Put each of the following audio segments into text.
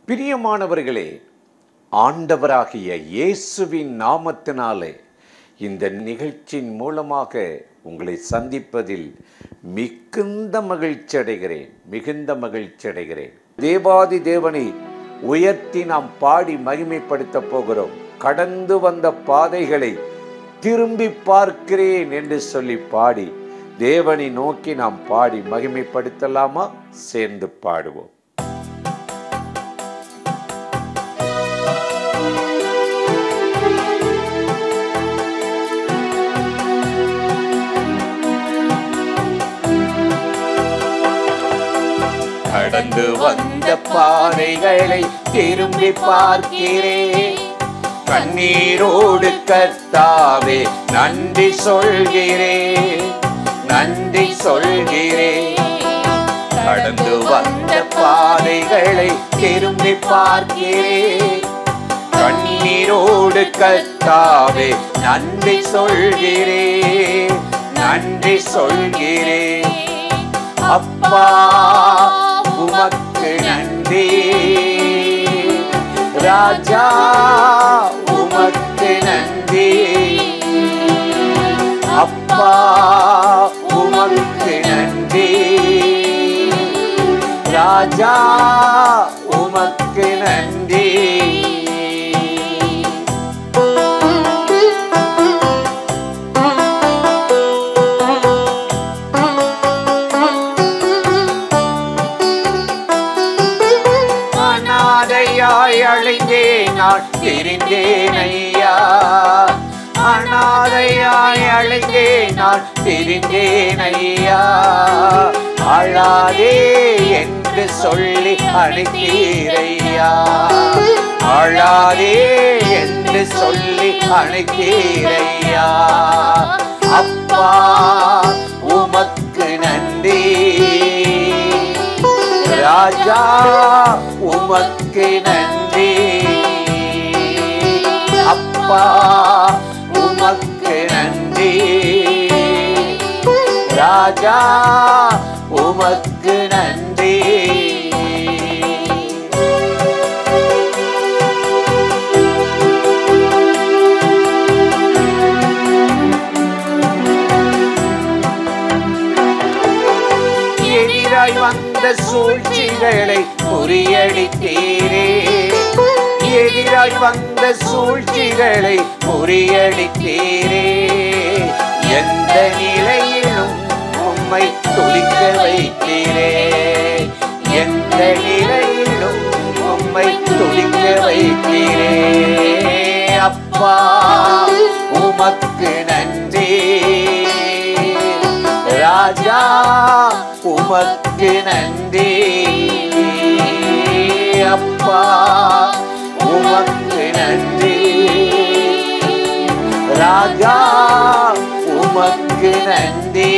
பிரியமானவர்களே ஆண்டவராகிய இயேசுவின் நாமத்தினாலே இந்த நிகழ்ச்சியின் மூலமாக உங்களை சந்திப்பதில் மிகுந்த மகிழ்ச்சி அடைகிறேன் மிகுந்த மகிழ்ச்சி அடைகிறேன் தேவாதி தேவனை உயர்த்தி நாம் பாடி மகிமைப்படுத்த போகிறோம் கடந்து வந்த பாதைகளை திரும்பி பார்க்கிறேன் என்று சொல்லி பாடி தேவனை நோக்கி நாம் பாடி மகிமைப்படுத்தலாமா சேர்ந்து பாடுவோம் கடந்து வந்த பாதைகளை திரும்பி பார்க்கிறேன் கண்ணீரோடு கர்த்தாவே நன்றி சொல்கிறேன் நன்றி சொல்கிறேன் கடந்து வந்த பாதைகளை திரும்பி பார்க்கிறேன் கண்ணீரோடு கர்த்தாவே நன்றி சொல்கிறேன் நன்றி சொல்கிறேன் அப்பா உமக்கு நன்றி ராஜா உமக்கு நன்றி அப்பா உமக்கு நன்றி ராஜா உமக்கு நன்றி அனாதையாய் அழைந்தேன் நான் திரிந்தேன் ஐயா அனாதையாய் அழைந்தேன் நான் திரிந்தேன் ஐயா அழாதே என்று சொல்லி அழைத்தீரையா அழாதே என்று சொல்லி அழைத்தீரையா அப்பா உமக்கு நன்றி ராஜா உமக்கு நன்றி அப்பா உமக்கு நன்றி ராஜா உமக்கு நன்றி எதிராய் வந்த சூழ்ச்சிகளை முறியடித்தீரே எதிராய் வந்த சூழ்ச்சிகளை முறியடித்தீரே எந்த நிலையிலும் உம்மை துடிக்க வைத்தீரே எந்த நிலையிலும் உம்மை துடிக்க வைத்தீரே அப்பா உமக்கு நன்றி ராஜா உமக்கு நன்றி அப்பா உமக்கு நன்றி ராஜா உமக்கு நன்றி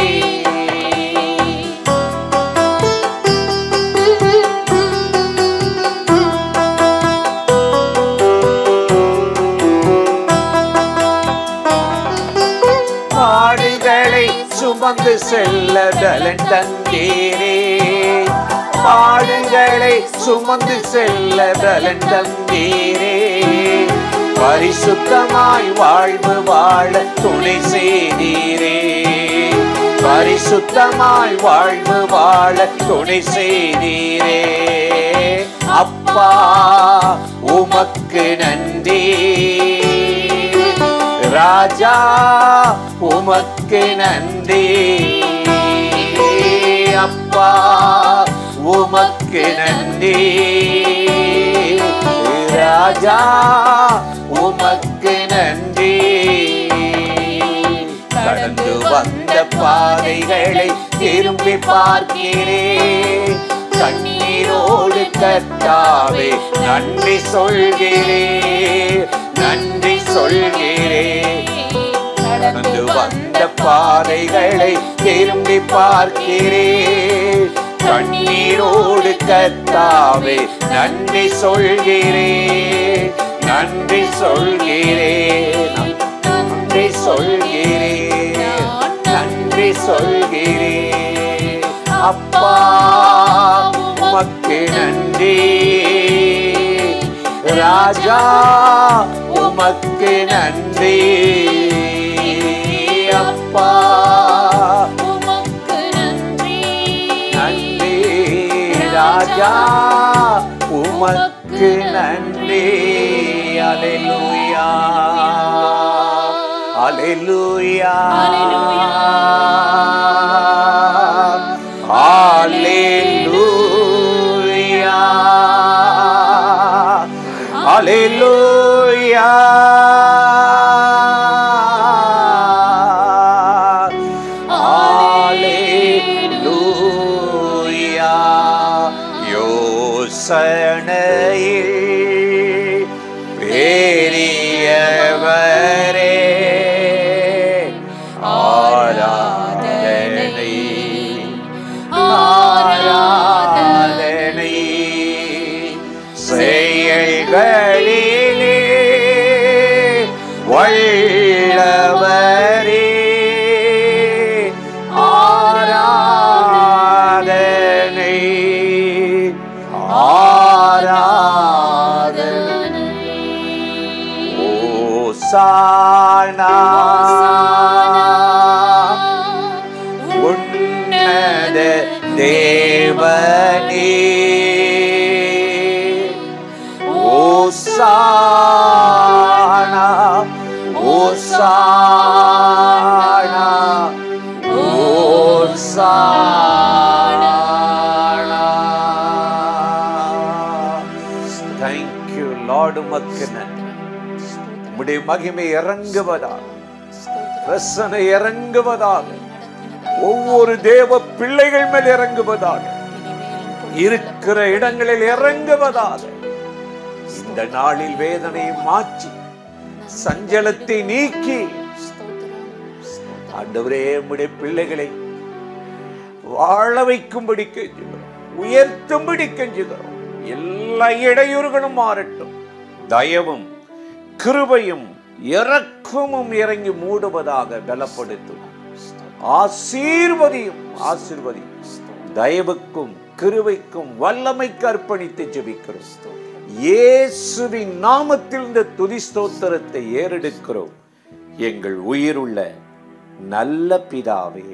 பாடுகளை சுமந்து செல்ல பலன் தந்தீரே பாடுகளை சுமந்து செல்ல பலன் தந்தீரே பரிசுத்தமாய் வாழ்வு வாழ துணை செய்தீரே பரிசுத்தமாய் வாழ்வு வாழ துணை செய்தீரே அப்பா உமக்கு நன்றி ராஜா உமக்கு நன்றி அப்பா உமக்கு நன்றி ராஜா உமக்கு நன்றி கடந்து வந்த பாதைகளை திரும்பி பார்க்கிறேன் கண்ணீரோடு கத்தாவே நன்றி சொல்கிறேன் நன்றி சொல்கிறேன் கடந்து வந்த பாதைகளை திரும்பி பார்க்கிறேன் கண்ணீரோடு கத்தாவே நன்றி சொல்கிறேன் நன்றி சொல்கிறேன் நன்றி சொல்கிறேன் நன்றி சொல்கிறேன் அப்பா உமக்கு நன்றி ராஜா உமக்கு நன்றி அப்பா உமக்கு நன்றி நன்றி ராஜா உமக்கு நன்றி அலையூயா அலையூயா அலையூயா அலையூயா Alleluia. யோசனையில் பெரியவரே ஆராதனை ஆராதனை செயல்களிலே வல்லவரே ஆராதனை ஆராதனை ஓசானா உன்னத தேவனே ஓசானா ஓசானா ஓசானா தேங்க்யூ லார்டு உமக்கு நன்றி உம்முடைய மகிமை இறங்குவதாக ரசனை இறங்குவதாக ஒவ்வொரு தேவ பிள்ளைகள் மேல் இறங்குவதாக இருக்கிற இடங்களில் இறங்குவதாக இந்த நாளில் வேதனையை மாற்றி சஞ்சலத்தை நீக்கி ஆண்டவரே உம்முடைய பிள்ளைகளை வாழ வைக்கும்படி கெஞ்சுகிறோம் உயர்த்தும்படி கெஞ்சுகிறோம் எல்லா இடையூறுகளும் மாறட்டும் தயவும் கிருபையும் இரக்கமும் இறங்கி மூடுவதாக பலப்படுத்தும் ஆசீர்வதியும் ஆசீர்வதியும் தயவுக்கும் கிருபைக்கும் வல்லமைக்கு அர்ப்பணித்து ஜெபிக்கிறோம் இயேசுவின் நாமத்தில் இந்த துதி ஸ்தோத்திரத்தை ஏறெடுக்கிறோம் எங்கள் உயிருள்ள நல்ல பிதாவே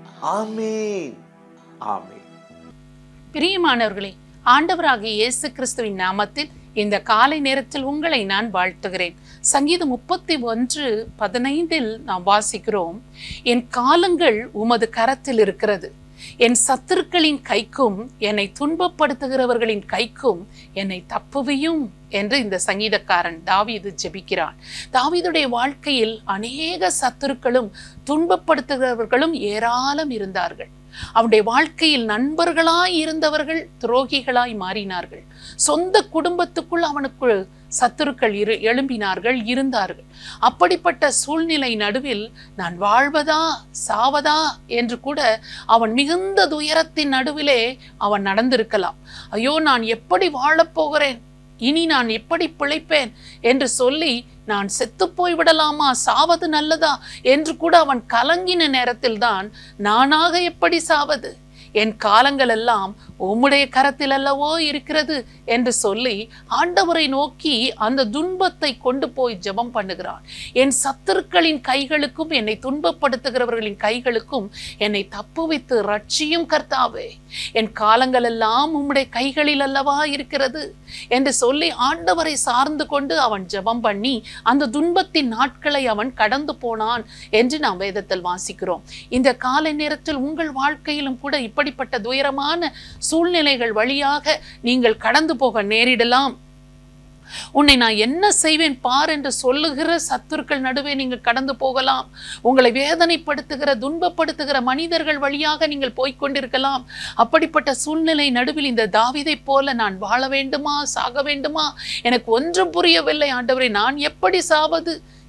ஆமென் ஆமென் பிரியமானவர்களே ஆண்டவராகிய இயேசு கிறிஸ்துவின் நாமத்தில் இந்த காலை நேரத்தில் உங்களை நான் வாழ்த்துகிறேன் சங்கீதம் முப்பத்தி ஒன்று பதினைந்தில் நாம் வாசிக்கிறோம் என் காலங்கள் உமது கரத்தில் இருக்கிறது என் சத்துருக்களின் கைக்கும் என்னை துன்பப்படுத்துகிறவர்களின் கைக்கும் என்னை தப்புவியும் என்று இந்த சங்கீதக்காரன் தாவீது ஜெபிக்கிறான் தாவீதுடைய வாழ்க்கையில் அநேக சத்துருக்களும் துன்பப்படுத்துகிறவர்களும் ஏராளம் இருந்தார்கள் அவனுடைய வாழ்க்கையில் நண்பர்களாய் இருந்தவர்கள் துரோகிகளாய் மாறினார்கள் சொந்த குடும்பத்துக்குள் அவனுக்கு சத்துருக்கள் இரு எழும்பினார்கள் இருந்தார்கள் அப்படிப்பட்ட சூழ்நிலை நடுவில் நான் வாழ்வதா சாவதா என்று கூட அவன் மிகுந்த துயரத்தின் நடுவிலே அவன் நடந்திருக்கலாம் ஐயோ நான் எப்படி வாழப் போகிறேன் இனி நான் எப்படி பிழைப்பேன் என்று சொல்லி நான் செத்து போய் விடலாமா சாவது நல்லதா என்று கூட அவன் கலங்கின நேரத்தில்தான் நானாக எப்படி சாவது என் காலங்கள் எல்லாம் உம்முடைய கரத்தில் அல்லவோ இருக்கிறது என்று சொல்லி ஆண்டவரை நோக்கி அந்த துன்பத்தை கொண்டு போய் ஜெபம் பண்ணுகிறான் என் சத்துருக்களின் கைகளுக்கும் என்னை துன்பப்படுத்துகிறவர்களின் கைகளுக்கும் என்னை தப்புவித்து ரட்சியும் கர்த்தாவே என் காலங்கள் எல்லாம் உம்முடைய கைகளில் அல்லவா இருக்கிறது என்று சொல்லி ஆண்டவரை சார்ந்து கொண்டு அவன் ஜெபம் பண்ணி அந்த துன்பத்தின் நாட்களை அவன் கடந்து போனான் என்று நாம் வேதத்தில் வாசிக்கிறோம் இந்த காலை நேரத்தில் உங்கள் வாழ்க்கையிலும் கூட இப்படிப்பட்ட துயரமான சூழ்நிலைகள் வழியாக நீங்கள் கடந்து போக நேரிடலாம் உன்னை நான் என்ன செய்வேன் பார் என்று சொல்லுகிற சத்துருக்கள் நடுவே நீங்கள் கடந்து போகலாம் உங்களை வேதனைப்படுத்துகிற துன்பப்படுத்துகிற மனிதர்கள் வழியாக நீங்கள் போய்க் கொண்டிருக்கலாம் அப்படிப்பட்ட சூழ்நிலை நடுவில் இந்த தாவீதைப் போல நான் வாழ வேண்டுமா சாக வேண்டுமா எனக்கு ஒன்றும் புரியவில்லை ஆண்டவரே நான் எப்படி சாவது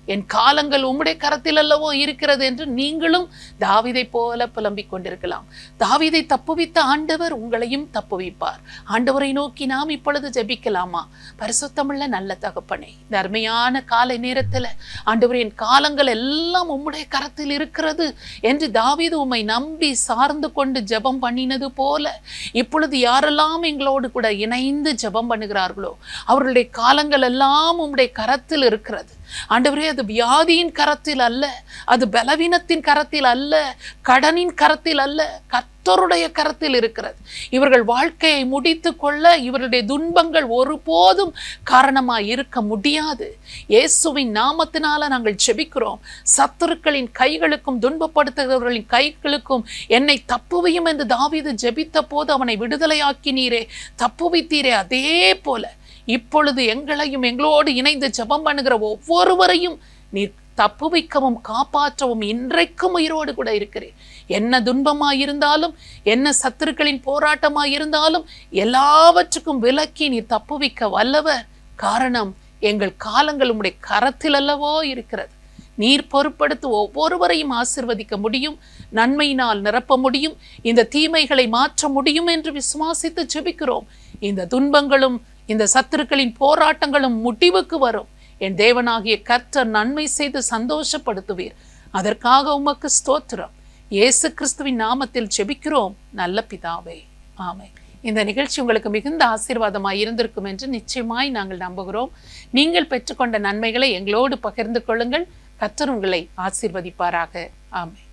என் காலங்கள் உம்முடைய கரத்தில் அல்லவோ இருக்கிறது என்று நீங்களும் தாவீதை போல புலம்பிக் கொண்டிருக்கலாம் தாவீதை தப்புவித்த ஆண்டவர் உங்களையும் தப்புவிப்பார் ஆண்டவரை நோக்கி நாம் இப்பொழுது ஜெபிக்கலாமா பரிசுத்தமுள்ள நல்ல தகப்பனே இந்த அருமையான காலை நேரத்துல ஆண்டவர் என் காலங்கள் எல்லாம் உம்முடைய கரத்தில் இருக்கிறது என்று தாவீது உம்மை நம்பி சார்ந்து கொண்டு ஜெபம் பண்ணினது போல இப்பொழுது யாரெல்லாம் எங்களோடு கூட இணைந்து ஜெபம் பண்ணுகிறார்களோ அவர்களுடைய காலங்கள் எல்லாம் உம்முடைய கரத்தில் இருக்கிறது ஆண்டவரே அது வியாதியின் கரத்தில் அல்ல அது பலவீனத்தின் கரத்தில் அல்ல கடனின் கரத்தில் அல்ல கர்த்தருடைய கரத்தில் இருக்கிறது இவர்கள் வாழ்க்கையை முடித்து கொள்ள இவருடைய துன்பங்கள் ஒருபோதும் காரணமாய் இருக்க முடியாது இயேசுவின் நாமத்தினால நாங்கள் செபிக்கிறோம் சத்துருக்களின் கைகளுக்கும் துன்பப்படுத்துகிறவர்களின் கைகளுக்கும் என்னை தப்புவையும் என்று தாவீது ஜெபித்த போது அவனை விடுதலையாக்கினீரே தப்புவித்தீரே அதே போல இப்பொழுது எங்களையும் எங்களோடு இணைந்து ஜெபம் பண்ணுகிற ஒவ்வொருவரையும் நீர் தப்புவிக்கவும் காப்பாற்றவும் இன்றைக்கும் உயிரோடு கூட இருக்கிறேன் என்ன துன்பமாய் இருந்தாலும் என்ன சத்துருக்களின் போராட்டமாய் இருந்தாலும் எல்லாவற்றுக்கும் விலக்கி நீர் தப்புவிக்க வல்லவர் காரணம் எங்கள் காலங்கள் உம்முடைய கரத்தில் அல்லவோ இருக்கிறது நீர் பொறுப்படுத்தி ஒவ்வொருவரையும் ஆசிர்வதிக்க முடியும் நன்மையினால் நிரப்ப முடியும் இந்த தீமைகளை மாற்ற முடியும் என்று விசுவாசித்து ஜெபிக்கிறோம் இந்த துன்பங்களும் இந்த சத்துருக்களின் போராட்டங்களும் முடிவுக்கு வரும் என் தேவனாகிய கர்த்தர் நன்மை செய்து சந்தோஷப்படுத்துவீர் அதற்காக உமக்கு ஸ்தோத்திரம் இயேசு கிறிஸ்துவின் நாமத்தில் ஜெபிக்கிறோம் நல்ல பிதாவே ஆமென் இந்த நிகழ்ச்சி உங்களுக்கு மிகுந்த ஆசீர்வாதமாய் இருந்திருக்கும் என்று நிச்சயமாய் நாங்கள் நம்புகிறோம் நீங்கள் பெற்றுக்கொண்ட நன்மைகளை எங்களோடு பகிர்ந்து கொள்ளுங்கள் கர்த்தர் உங்களை ஆசீர்வதிப்பாராக ஆமென்